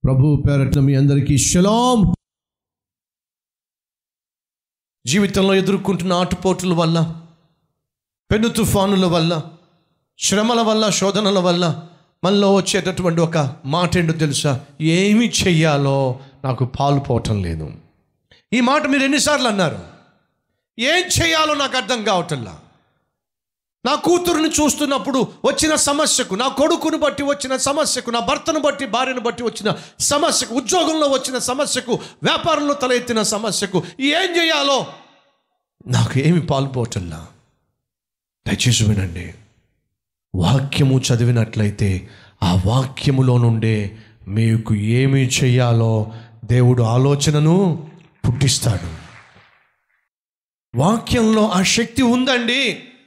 ప్రభు పేరట్ల మీ అందరికీ షలాం జీవితంలో ఎదుర్కొంటున్న ఆటుపోటుల వల్ల పెను తుఫానుల వల్ల శ్రమల వల్ల శోధనల వల్ల మనలో వచ్చేటటువంటి ఒక మాట ఏంటో తెలుసా ఏమి చెయ్యాలో నాకు పాలు పోవటం లేదు ఈ మాట మీరు ఎన్నిసార్లు అన్నారు ఏం చేయాలో నాకు అర్థం కావటంలా నా కూతురుని చూస్తున్నప్పుడు వచ్చిన సమస్యకు నా కొడుకును బట్టి వచ్చిన సమస్యకు నా భర్తను బట్టి భార్యను బట్టి వచ్చిన సమస్యకు ఉద్యోగంలో వచ్చిన సమస్యకు వ్యాపారంలో తలెత్తిన సమస్యకు ఏం చేయాలో నాకు ఏమి పాల్పోవటంలా దయచేసి వినండి వాక్యము చదివినట్లయితే ఆ వాక్యములో నుండే మీకు ఏమి చేయాలో దేవుడు ఆలోచనను పుట్టిస్తాడు వాక్యంలో ఆ శక్తి ఉందండి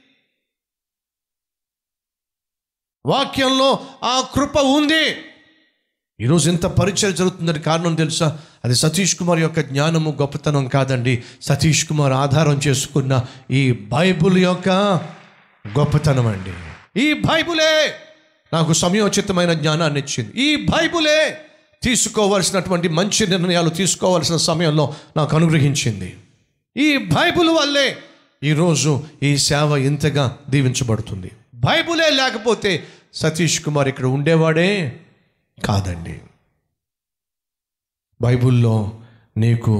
వాక్యంలో ఆ కృప ఉంది ఈరోజు ఎంత పరిచయం జరుగుతుందని కారణం తెలుసా అది సతీష్ కుమార్ యొక్క జ్ఞానము గొప్పతనం కాదండి సతీష్ కుమార్ ఆధారం చేసుకున్న ఈ బైబుల్ యొక్క గొప్పతనం అండి ఈ బైబులే నాకు సమయోచితమైన జ్ఞానాన్ని ఇచ్చింది ఈ బైబులే తీసుకోవలసినటువంటి మంచి నిర్ణయాలు తీసుకోవాల్సిన సమయంలో నాకు అనుగ్రహించింది ఈ బైబుల్ వల్లే ఈరోజు ఈ సేవ ఇంతగా దీవించబడుతుంది బైబులే లేకపోతే సతీష్ కుమార్ ఇక్కడ ఉండేవాడే కాదండి బైబుల్లో నీకు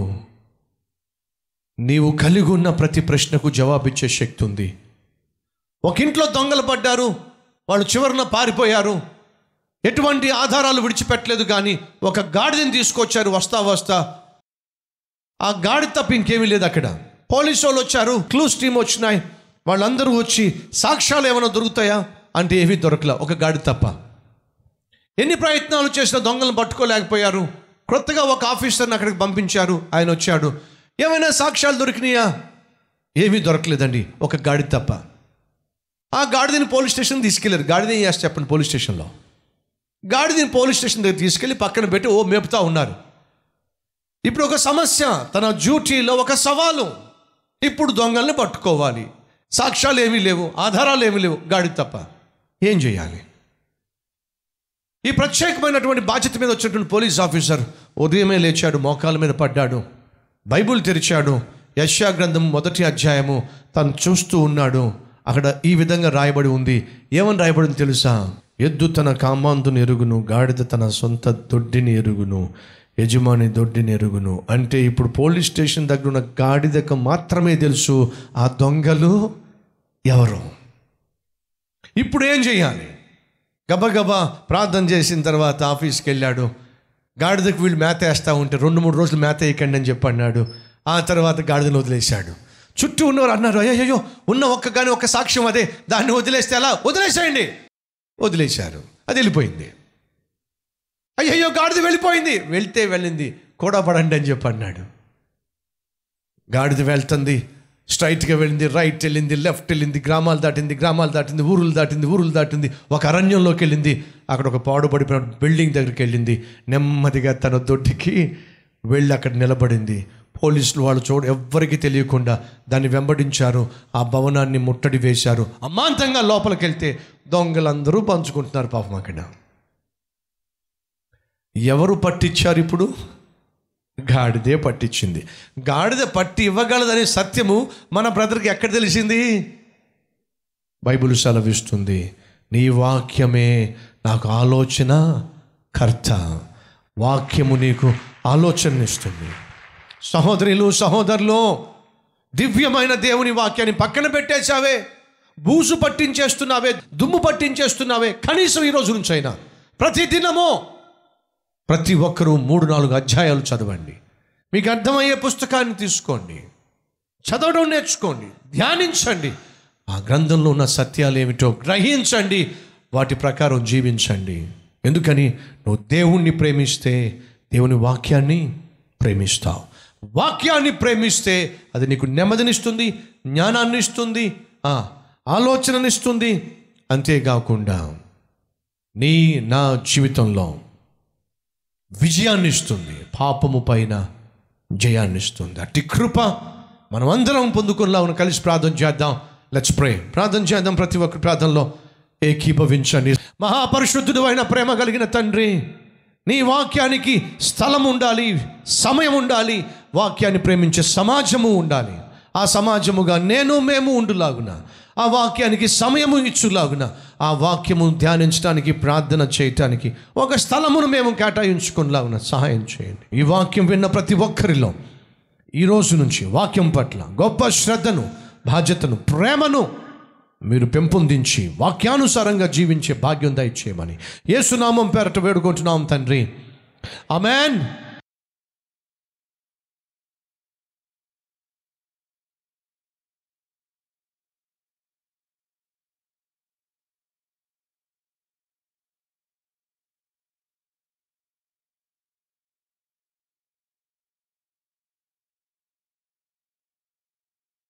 నీవు కలిగి ఉన్న ప్రతి ప్రశ్నకు జవాబిచ్చే శక్తి ఉంది ఒక ఇంట్లో దొంగలు పడ్డారు వాళ్ళు చివరన పారిపోయారు ఎటువంటి ఆధారాలు విడిచిపెట్టలేదు కానీ ఒక గాడిదని తీసుకొచ్చారు వస్తా వస్తా ఆ గాడి తప్ప ఇంకేమీ లేదు అక్కడ పోలీసు వాళ్ళు వచ్చారు క్లూస్ టీం వచ్చినాయి వాళ్ళందరూ వచ్చి సాక్ష్యాలు ఏమైనా దొరుకుతాయా అంటే ఏమీ దొరకలే ఒక గాడి తప్ప ఎన్ని ప్రయత్నాలు చేసినా దొంగలను పట్టుకోలేకపోయారు క్రొత్తగా ఒక ఆఫీసర్ని అక్కడికి పంపించారు ఆయన వచ్చాడు ఏమైనా సాక్ష్యాలు దొరికినాయా ఏమీ దొరకలేదండి ఒక గాడి తప్ప ఆ గాడిదని పోలీస్ స్టేషన్ తీసుకెళ్ళారు గాడిద ఏం చేస్తే చెప్పండి పోలీస్ స్టేషన్లో గాడిదని పోలీస్ స్టేషన్ దగ్గర తీసుకెళ్ళి పక్కన పెట్టి ఓ మేపుతా ఉన్నారు ఇప్పుడు ఒక సమస్య తన డ్యూటీలో ఒక సవాలు ఇప్పుడు దొంగల్ని పట్టుకోవాలి సాక్ష్యాలు ఏమీ లేవు ఆధారాలు ఏమీ లేవు గాడి తప్ప ఏం చేయాలి ఈ ప్రత్యేకమైనటువంటి బాధ్యత మీద వచ్చినటువంటి పోలీస్ ఆఫీసర్ ఉదయమే లేచాడు మోకాల మీద పడ్డాడు బైబుల్ తెరిచాడు యశ్యా గ్రంథం మొదటి అధ్యాయము తను చూస్తూ ఉన్నాడు అక్కడ ఈ విధంగా రాయబడి ఉంది ఏమని రాయబడింది తెలుసా ఎద్దు తన కామాంతుని ఎరుగును గాడిద తన సొంత దొడ్డిని ఎరుగును యజమాని దొడ్డిని ఎరుగును అంటే ఇప్పుడు పోలీస్ స్టేషన్ దగ్గర ఉన్న గాడిదకు మాత్రమే తెలుసు ఆ దొంగలు ఎవరు ఇప్పుడు ఏం చేయాలి గబగబా ప్రార్థన చేసిన తర్వాత ఆఫీస్కి వెళ్ళాడు గాడిదకు వీళ్ళు మేత వేస్తూ ఉంటే రెండు మూడు రోజులు మేత వేయకండి అని చెప్పి అన్నాడు ఆ తర్వాత గాడిదను వదిలేశాడు చుట్టూ ఉన్నవారు అన్నారు అయ్యయ్యో ఉన్న ఒక్క కానీ ఒక్క సాక్ష్యం అదే దాన్ని వదిలేస్తే ఎలా వదిలేసేయండి వదిలేశారు అది వెళ్ళిపోయింది అయ్యయ్యో గాడిద వెళ్ళిపోయింది వెళ్తే వెళ్ళింది కూడా పడండి అని చెప్పి అన్నాడు గాడిద వెళ్తుంది స్ట్రైట్గా వెళ్ళింది రైట్ వెళ్ళింది లెఫ్ట్ వెళ్ళింది గ్రామాలు దాటింది గ్రామాలు దాటింది ఊరులు దాటింది ఊరులు దాటింది ఒక అరణ్యంలోకి వెళ్ళింది అక్కడ ఒక పాడుపడిపోయిన బిల్డింగ్ దగ్గరికి వెళ్ళింది నెమ్మదిగా తన దొడ్డికి వెళ్ళి అక్కడ నిలబడింది పోలీసులు వాళ్ళు చూడ ఎవ్వరికీ తెలియకుండా దాన్ని వెంబడించారు ఆ భవనాన్ని ముట్టడి వేశారు అమాంతంగా లోపలికి వెళ్తే దొంగలందరూ పంచుకుంటున్నారు పాపం అక్కడ ఎవరు పట్టించారు ఇప్పుడు గాడిదే పట్టించింది గాడిద పట్టి ఇవ్వగలదనే సత్యము మన బ్రదర్కి ఎక్కడ తెలిసింది బైబిల్ సెలవిస్తుంది నీ వాక్యమే నాకు ఆలోచన కర్త వాక్యము నీకు ఆలోచన ఇస్తుంది సహోదరులు సహోదరులు దివ్యమైన దేవుని వాక్యాన్ని పక్కన పెట్టేశావే బూసు పట్టించేస్తున్నావే దుమ్ము పట్టించేస్తున్నావే కనీసం ఈ రోజు నుంచి అయినా ప్రతి దినమో ప్రతి ఒక్కరూ మూడు నాలుగు అధ్యాయాలు చదవండి మీకు అర్థమయ్యే పుస్తకాన్ని తీసుకోండి చదవడం నేర్చుకోండి ధ్యానించండి ఆ గ్రంథంలో ఉన్న సత్యాలు ఏమిటో గ్రహించండి వాటి ప్రకారం జీవించండి ఎందుకని నువ్వు దేవుణ్ణి ప్రేమిస్తే దేవుని వాక్యాన్ని ప్రేమిస్తావు వాక్యాన్ని ప్రేమిస్తే అది నీకు నెమ్మదినిస్తుంది జ్ఞానాన్ని ఇస్తుంది ఆ, ఆలోచననిస్తుంది అంతేకాకుండా నీ నా జీవితంలో విజయాన్ని ఇస్తుంది పాపము పైన జయాన్ని ఇస్తుంది అట్టి కృప మనం అందరం పొందుకునేలా ఉన్న కలిసి ప్రార్థన చేద్దాం లెట్స్ ప్రే ప్రార్థన చేద్దాం ప్రతి ఒక్క ప్రార్థనలో ఏకీభవించండి మహాపరిశుద్ధుడు అయిన ప్రేమ కలిగిన తండ్రి నీ వాక్యానికి స్థలం ఉండాలి సమయం ఉండాలి వాక్యాన్ని ప్రేమించే సమాజము ఉండాలి ఆ సమాజముగా నేను మేము ఉండులాగున ఆ వాక్యానికి సమయము ఇచ్చులాగున ఆ వాక్యము ధ్యానించడానికి ప్రార్థన చేయటానికి ఒక స్థలమును మేము కేటాయించుకునేలాగున సహాయం చేయండి ఈ వాక్యం విన్న ప్రతి ఒక్కరిలో ఈ రోజు నుంచి వాక్యం పట్ల గొప్ప శ్రద్ధను బాధ్యతను ప్రేమను మీరు పెంపొందించి వాక్యానుసారంగా జీవించే భాగ్యం దయచేయమని యేసునామం పేరట వేడుకుంటున్నాం తండ్రి అమెన్